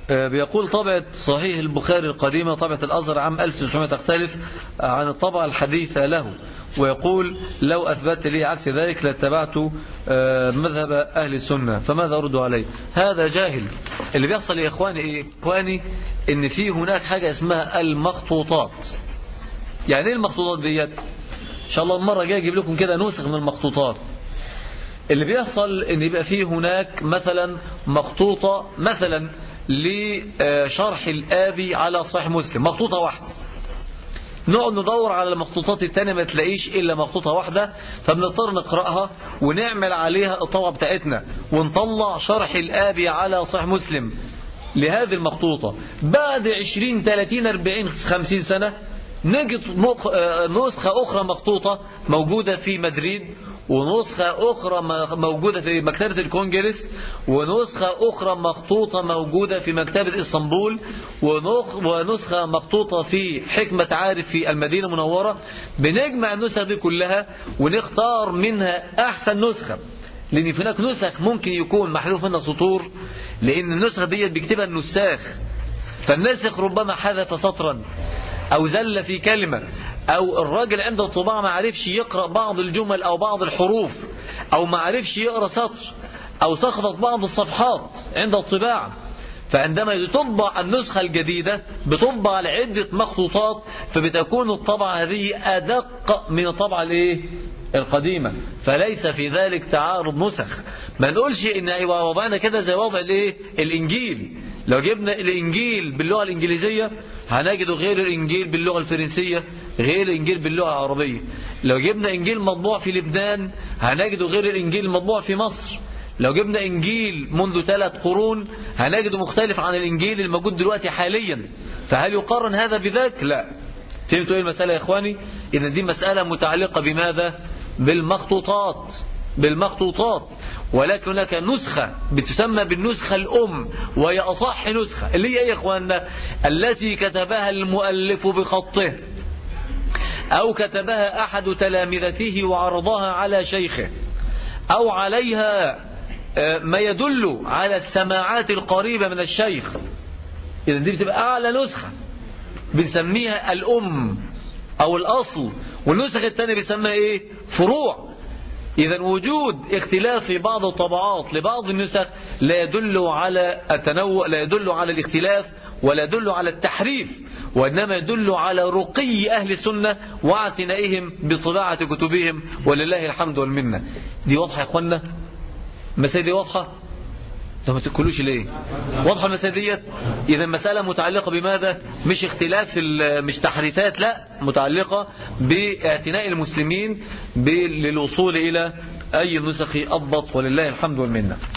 بيقول طبعة صحيح البخاري القديمة طبعة الأزهر عام 1900 تختلف عن الطبعة الحديثة له ويقول لو أثبت لي عكس ذلك لاتبعت مذهب أهل السنة فماذا أرد عليه هذا جاهل اللي بيحصل يا إخواني إيه إخواني إن في هناك حاجة اسمها المخطوطات يعني إيه المخطوطات ديت إن شاء الله المرة جاي أجيب لكم كده نسخ من المخطوطات اللي بيحصل ان يبقى فيه هناك مثلا مخطوطة مثلا لشرح الآبي على صحيح مسلم مخطوطة واحدة نقعد ندور على المخطوطات التانية ما تلاقيش إلا مخطوطة واحدة فبنضطر نقرأها ونعمل عليها الطبعة بتاعتنا ونطلع شرح الآبي على صحيح مسلم لهذه المخطوطة بعد 20 30 40 50 سنة نجد نسخة أخرى مخطوطة موجودة في مدريد ونسخة أخرى موجودة في مكتبة الكونجرس ونسخة أخرى مخطوطة موجودة في مكتبة اسطنبول ونسخة مخطوطة في حكمة عارف في المدينة المنورة بنجمع النسخ دي كلها ونختار منها أحسن نسخة لأن في هناك نسخ ممكن يكون محذوف منها سطور لأن النسخة دي بيكتبها النساخ فالناسخ ربما حذف سطرا أو زل في كلمة أو الراجل عند الطباعة ما عرفش يقرأ بعض الجمل أو بعض الحروف أو ما عرفش يقرأ سطر أو سقطت بعض الصفحات عند الطباعة فعندما تطبع النسخة الجديدة بتطبع على عدة مخطوطات فبتكون الطبعة هذه أدق من الطبعة الايه القديمة فليس في ذلك تعارض نسخ ما نقولش ان ايوه وضعنا كده زي وضع الايه الانجيل لو جبنا الانجيل باللغة الانجليزية هنجده غير الانجيل باللغة الفرنسية غير الانجيل باللغة العربية لو جبنا انجيل مطبوع في لبنان هنجده غير الانجيل المطبوع في مصر لو جبنا انجيل منذ ثلاث قرون هنجده مختلف عن الانجيل الموجود دلوقتي حاليا فهل يقارن هذا بذاك لا فهمتوا ايه المسألة يا اخواني اذا دي مسألة متعلقة بماذا بالمخطوطات بالمخطوطات ولكن هناك نسخة بتسمى بالنسخة الأم وهي أصح نسخة اللي هي يا إخواننا التي كتبها المؤلف بخطه أو كتبها أحد تلامذته وعرضها على شيخه أو عليها ما يدل على السماعات القريبة من الشيخ إذا دي بتبقى أعلى نسخة بنسميها الأم أو الأصل والنسخ الثانية بيسمى إيه فروع إذا وجود اختلاف في بعض الطبعات لبعض النسخ لا يدل على التنوع لا يدل على الاختلاف ولا يدل على التحريف وإنما يدل على رقي أهل السنة واعتنائهم بطباعة كتبهم ولله الحمد والمنة دي واضحة يا أخوانا المسألة دي واضحة ده ما تقولوش ليه واضحة المسألة ديت إذا المسألة متعلقة بماذا مش اختلاف مش تحريفات لا متعلقة باعتناء المسلمين للوصول إلى أي نسخ أضبط ولله الحمد والمنة